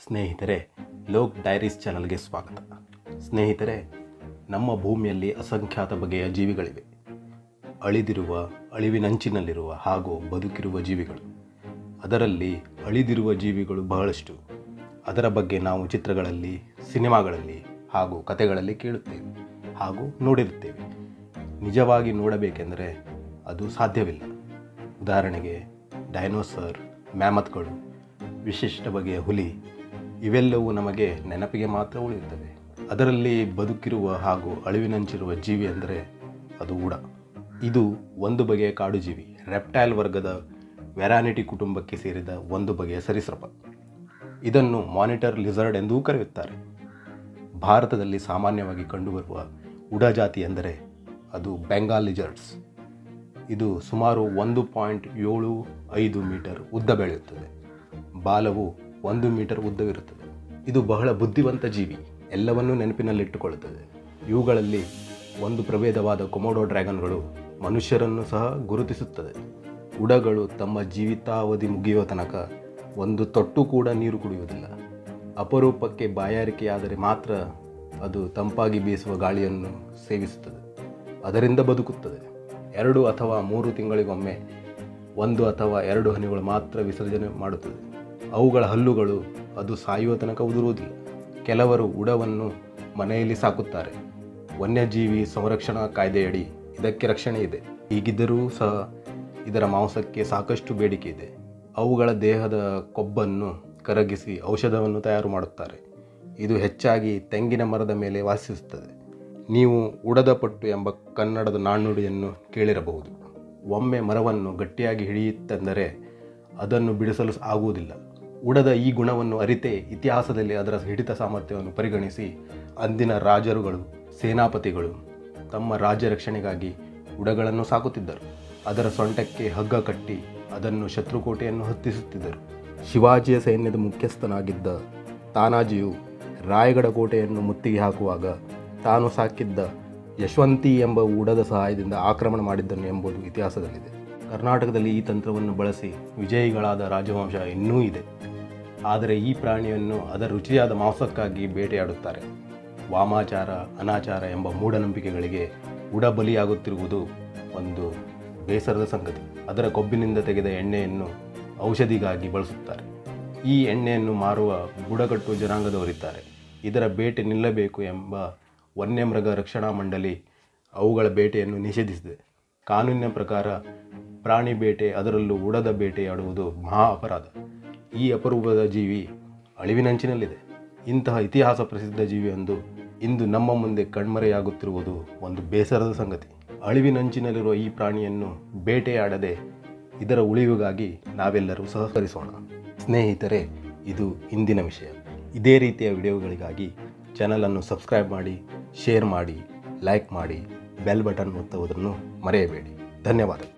ಸ್ನೇಹಿತರೆ ಲೋಕ್ ಡೈರೀಸ್ ಚಾನಲ್ಗೆ ಸ್ವಾಗತ ಸ್ನೇಹಿತರೆ ನಮ್ಮ ಭೂಮಿಯಲ್ಲಿ ಅಸಂಖ್ಯಾತ ಬಗೆಯ ಜೀವಿಗಳಿವೆ ಅಳಿದಿರುವ ಅಳಿವಿನಂಚಿನಲ್ಲಿರುವ ಹಾಗೂ ಬದುಕಿರುವ ಜೀವಿಗಳು ಅದರಲ್ಲಿ ಅಳಿದಿರುವ ಜೀವಿಗಳು ಬಹಳಷ್ಟು ಅದರ ಬಗ್ಗೆ ನಾವು ಚಿತ್ರಗಳಲ್ಲಿ ಸಿನಿಮಾಗಳಲ್ಲಿ ಹಾಗೂ ಕಥೆಗಳಲ್ಲಿ ಕೇಳುತ್ತೇವೆ ಹಾಗೂ ನೋಡಿರುತ್ತೇವೆ ನಿಜವಾಗಿ ನೋಡಬೇಕೆಂದರೆ ಅದು ಸಾಧ್ಯವಿಲ್ಲ ಉದಾಹರಣೆಗೆ ಡೈನೋಸರ್ ಮ್ಯಾಮತ್ಗಳು ವಿಶಿಷ್ಟ ಬಗೆಯ ಹುಲಿ ಇವೆಲ್ಲವೂ ನಮಗೆ ನೆನಪಿಗೆ ಮಾತ್ರ ಉಳಿಯುತ್ತವೆ ಅದರಲ್ಲಿ ಬದುಕಿರುವ ಹಾಗೂ ಅಳಿವಿನಂಚಿರುವ ಜೀವಿ ಅಂದರೆ ಅದು ಉಡ ಇದು ಒಂದು ಬಗೆಯ ಕಾಡು ಜೀವಿ ರೆಪ್ಟೈಲ್ ವರ್ಗದ ವೆರಾನಿಟಿ ಕುಟುಂಬಕ್ಕೆ ಸೇರಿದ ಒಂದು ಬಗೆಯ ಸರೀಸೃಪ ಇದನ್ನು ಮಾನಿಟರ್ ಲಿಸರ್ಡ್ ಎಂದೂ ಕರೆಯುತ್ತಾರೆ ಭಾರತದಲ್ಲಿ ಸಾಮಾನ್ಯವಾಗಿ ಕಂಡುಬರುವ ಉಡ ಜಾತಿ ಎಂದರೆ ಅದು ಬೆಂಗಾಲ್ ಲಿಜರ್ಡ್ಸ್ ಇದು ಸುಮಾರು ಒಂದು ಪಾಯಿಂಟ್ ಏಳು ಐದು ಮೀಟರ್ ಉದ್ದ ಬೆಳೆಯುತ್ತದೆ ಬಾಲವು ಒಂದು ಮೀಟರ್ ಉದ್ದವಿರುತ್ತದೆ ಇದು ಬಹಳ ಬುದ್ಧಿವಂತ ಜೀವಿ ಎಲ್ಲವನ್ನೂ ನೆನಪಿನಲ್ಲಿಟ್ಟುಕೊಳ್ಳುತ್ತದೆ ಇವುಗಳಲ್ಲಿ ಒಂದು ಪ್ರಭೇದವಾದ ಕೊಮೋಡೋ ಡ್ರ್ಯಾಗನ್ಗಳು ಮನುಷ್ಯರನ್ನು ಸಹ ಗುರುತಿಸುತ್ತದೆ ಉಡಗಳು ತಮ್ಮ ಜೀವಿತಾವಧಿ ಮುಗಿಯುವ ತನಕ ಒಂದು ತೊಟ್ಟು ಕೂಡ ನೀರು ಕುಡಿಯುವುದಿಲ್ಲ ಅಪರೂಪಕ್ಕೆ ಬಾಯಾರಿಕೆಯಾದರೆ ಮಾತ್ರ ಅದು ತಂಪಾಗಿ ಬೀಸುವ ಗಾಳಿಯನ್ನು ಸೇವಿಸುತ್ತದೆ ಅದರಿಂದ ಬದುಕುತ್ತದೆ ಎರಡು ಅಥವಾ ಮೂರು ತಿಂಗಳಿಗೊಮ್ಮೆ ಒಂದು ಅಥವಾ ಎರಡು ಹನಿಗಳು ಮಾತ್ರ ವಿಸರ್ಜನೆ ಮಾಡುತ್ತದೆ ಅವುಗಳ ಹಲ್ಲುಗಳು ಅದು ಸಾಯುವ ತನಕ ಉದುರುವುದಿಲ್ಲ ಕೆಲವರು ಉಡವನ್ನು ಮನೆಯಲ್ಲಿ ಸಾಕುತ್ತಾರೆ ವನ್ಯಜೀವಿ ಸಂರಕ್ಷಣಾ ಕಾಯ್ದೆಯಡಿ ಇದಕ್ಕೆ ರಕ್ಷಣೆ ಇದೆ ಹೀಗಿದ್ದರೂ ಸಹ ಇದರ ಮಾಂಸಕ್ಕೆ ಸಾಕಷ್ಟು ಬೇಡಿಕೆ ಇದೆ ಅವುಗಳ ದೇಹದ ಕೊಬ್ಬನ್ನು ಕರಗಿಸಿ ಔಷಧವನ್ನು ತಯಾರು ಮಾಡುತ್ತಾರೆ ಇದು ಹೆಚ್ಚಾಗಿ ತೆಂಗಿನ ಮರದ ಮೇಲೆ ವಾಸಿಸುತ್ತದೆ ನೀವು ಉಡದ ಪಟ್ಟು ಎಂಬ ಕನ್ನಡದ ನಾಣ್ಣುಡಿಯನ್ನು ಕೇಳಿರಬಹುದು ಒಮ್ಮೆ ಮರವನ್ನು ಗಟ್ಟಿಯಾಗಿ ಹಿಡಿಯುತ್ತೆಂದರೆ ಅದನ್ನು ಬಿಡಿಸಲು ಆಗುವುದಿಲ್ಲ ಉಡದ ಈ ಗುಣವನ್ನು ಅರಿತೇ ಇತಿಹಾಸದಲ್ಲಿ ಅದರ ಹಿಡಿತ ಸಾಮರ್ಥ್ಯವನ್ನು ಪರಿಗಣಿಸಿ ಅಂದಿನ ರಾಜರುಗಳು ಸೇನಾಪತಿಗಳು ತಮ್ಮ ರಾಜ್ಯ ರಕ್ಷಣೆಗಾಗಿ ಉಡಗಳನ್ನು ಸಾಕುತ್ತಿದ್ದರು ಅದರ ಸೊಂಟಕ್ಕೆ ಹಗ್ಗ ಕಟ್ಟಿ ಅದನ್ನು ಶತ್ರುಕೋಟೆಯನ್ನು ಹತ್ತಿಸುತ್ತಿದ್ದರು ಶಿವಾಜಿಯ ಸೈನ್ಯದ ಮುಖ್ಯಸ್ಥನಾಗಿದ್ದ ತಾನಾಜಿಯು ರಾಯಗಢ ಕೋಟೆಯನ್ನು ಮುತ್ತಿಗೆ ಹಾಕುವಾಗ ತಾನು ಸಾಕಿದ್ದ ಯಶವಂತಿ ಎಂಬ ಉಡದ ಸಹಾಯದಿಂದ ಆಕ್ರಮಣ ಮಾಡಿದ್ದನು ಎಂಬುದು ಇತಿಹಾಸದಲ್ಲಿದೆ ಕರ್ನಾಟಕದಲ್ಲಿ ಈ ತಂತ್ರವನ್ನು ಬಳಸಿ ವಿಜಯಿಗಳಾದ ರಾಜವಂಶ ಇನ್ನೂ ಇದೆ ಆದರೆ ಈ ಪ್ರಾಣಿಯನ್ನು ಅದರ ರುಚಿಯಾದ ಮಾಂಸಕ್ಕಾಗಿ ಬೇಟೆಯಾಡುತ್ತಾರೆ ವಾಮಾಚಾರ ಅನಾಚಾರ ಎಂಬ ಮೂಢನಂಬಿಕೆಗಳಿಗೆ ಉಡ ಬಲಿಯಾಗುತ್ತಿರುವುದು ಒಂದು ಬೇಸರದ ಸಂಗತಿ ಅದರ ಕೊಬ್ಬಿನಿಂದ ತೆಗೆದ ಎಣ್ಣೆಯನ್ನು ಔಷಧಿಗಾಗಿ ಬಳಸುತ್ತಾರೆ ಈ ಎಣ್ಣೆಯನ್ನು ಮಾರುವ ಬುಡಕಟ್ಟು ಜನಾಂಗದವರಿದ್ದಾರೆ ಇದರ ಬೇಟೆ ನಿಲ್ಲಬೇಕು ಎಂಬ ವನ್ಯಮೃಗ ರಕ್ಷಣಾ ಮಂಡಳಿ ಅವುಗಳ ಬೇಟೆಯನ್ನು ನಿಷೇಧಿಸಿದೆ ಕಾನೂನಿನ ಪ್ರಕಾರ ಪ್ರಾಣಿ ಬೇಟೆ ಅದರಲ್ಲೂ ಉಡದ ಬೇಟೆಯಾಡುವುದು ಮಹಾ ಅಪರಾಧ ಈ ಅಪರೂಪದ ಜೀವಿ ಅಳಿವಿನಂಚಿನಲ್ಲಿದೆ ಇಂತಹ ಇತಿಹಾಸ ಪ್ರಸಿದ್ಧ ಜೀವಿಯೊಂದು ಇಂದು ನಮ್ಮ ಮುಂದೆ ಕಣ್ಮರೆಯಾಗುತ್ತಿರುವುದು ಒಂದು ಬೇಸರದ ಸಂಗತಿ ಅಳಿವಿನಂಚಿನಲ್ಲಿರುವ ಈ ಪ್ರಾಣಿಯನ್ನು ಬೇಟೆಯಾಡದೆ ಇದರ ಉಳಿವಿಗಾಗಿ ನಾವೆಲ್ಲರೂ ಸಹಕರಿಸೋಣ ಸ್ನೇಹಿತರೆ ಇದು ಇಂದಿನ ವಿಷಯ ಇದೇ ರೀತಿಯ ವಿಡಿಯೋಗಳಿಗಾಗಿ ಚಾನಲನ್ನು ಸಬ್ಸ್ಕ್ರೈಬ್ ಮಾಡಿ ಶೇರ್ ಮಾಡಿ ಲೈಕ್ ಮಾಡಿ ಬೆಲ್ ಬಟನ್ ಒತ್ತುವುದನ್ನು ಮರೆಯಬೇಡಿ ಧನ್ಯವಾದ